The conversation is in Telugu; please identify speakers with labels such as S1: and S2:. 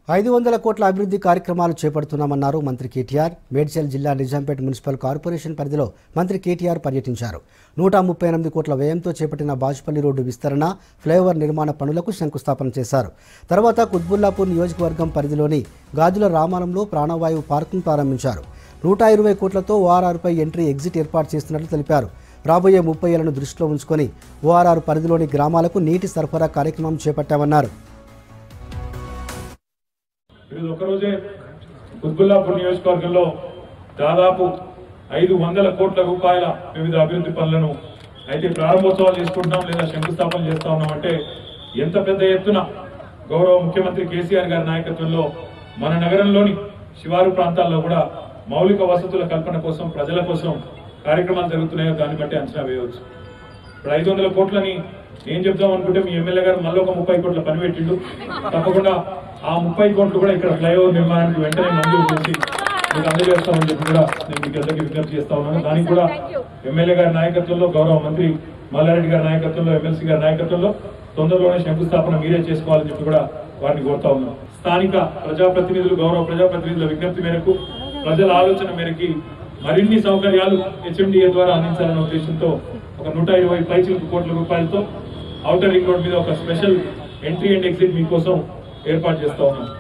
S1: ఐదు వందల కోట్ల అభివృద్ధి కార్యక్రమాలు చేపడుతున్నామన్నారు మంత్రి కేటీఆర్ మేడ్చల్ జిల్లా నిజాంపేట మున్సిపల్ కార్పొరేషన్ పరిధిలో మంత్రి కేటీఆర్ పర్యటించారు నూట ముప్పై ఎనిమిది కోట్ల వ్యయంతో చేపట్టిన బాజ్పల్లి రోడ్డు విస్తరణ ఫ్లైఓవర్ నిర్మాణ పనులకు శంకుస్థాపన చేశారు తర్వాత కుత్బుల్లాపూర్ నియోజకవర్గం పరిధిలోని గాజుల రామారంలో ప్రాణవాయువు పార్కును ప్రారంభించారు నూట ఇరవై కోట్లతో ఓఆర్ఆర్పై ఎంట్రీ ఎగ్జిట్ ఏర్పాటు చేస్తున్నట్లు తెలిపారు రాబోయే ముప్పై ఏళ్లను దృష్టిలో ఉంచుకొని ఓఆర్ఆర్ పరిధిలోని గ్రామాలకు నీటి సరఫరా కార్యక్రమం చేపట్టామన్నారు
S2: ఈరోజు ఒకరోజే కుత్బుల్లాపూర్ నియోజకవర్గంలో దాదాపు ఐదు వందల కోట్ల రూపాయల వివిధ అభివృద్ధి పనులను అయితే ప్రారంభోత్సవాలు చేసుకుంటున్నాం లేదా శంకుస్థాపన చేస్తా ఉన్నాం అంటే ఎంత పెద్ద ఎత్తున గౌరవ ముఖ్యమంత్రి కేసీఆర్ గారి నాయకత్వంలో మన నగరంలోని శివారు ప్రాంతాల్లో కూడా మౌలిక వసతుల కల్పన కోసం ప్రజల కోసం కార్యక్రమాలు జరుగుతున్నాయో దాన్ని బట్టి అంచనా వేయవచ్చు ఇప్పుడు ఐదు వందల కోట్లని ఏం చెప్దాం అనుకుంటే మీ ఎమ్మెల్యే గారు మళ్ళీ ఒక ముప్పై కోట్ల పని పెట్టిండు తప్పకుండా ఆ ముప్పై కోట్లు కూడా ఇక్కడ ఫ్లైఓవర్ నిర్మాణానికి వెంటనే మంజూరు చేసి మీకు అందజేస్తామని చెప్పి కూడా నేను మీకు అందరికీ విజ్ఞప్తి చేస్తా ఉన్నాను దానికి కూడా ఎమ్మెల్యే గారి నాయకత్వంలో గౌరవ మంత్రి మల్లారెడ్డి గారి నాయకత్వంలో ఎమ్మెల్సీ గారి నాయకత్వంలో తొందరలోనే శంకుస్థాపన మీరే చేసుకోవాలని చెప్పి కూడా వారిని కోరుతా ఉన్నాం స్థానిక ప్రజాప్రతినిధులు గౌరవ ప్రజాప్రతినిధుల విజ్ఞప్తి మేరకు ప్రజల ఆలోచన మేరకి మరిన్ని సౌకర్యాలు హెచ్ఎండిఏ ద్వారా అందించాలనే ఉద్దేశంతో ఒక నూట ఇరవై పైచిలకు కోట్ల రూపాయలతో ఔటర్ రింగ్ రోడ్ మీద ఒక స్పెషల్ ఎంట్రీ అండ్ ఎగ్జిట్ మీకోసం ఏర్పాటు చేస్తా ఉన్నాం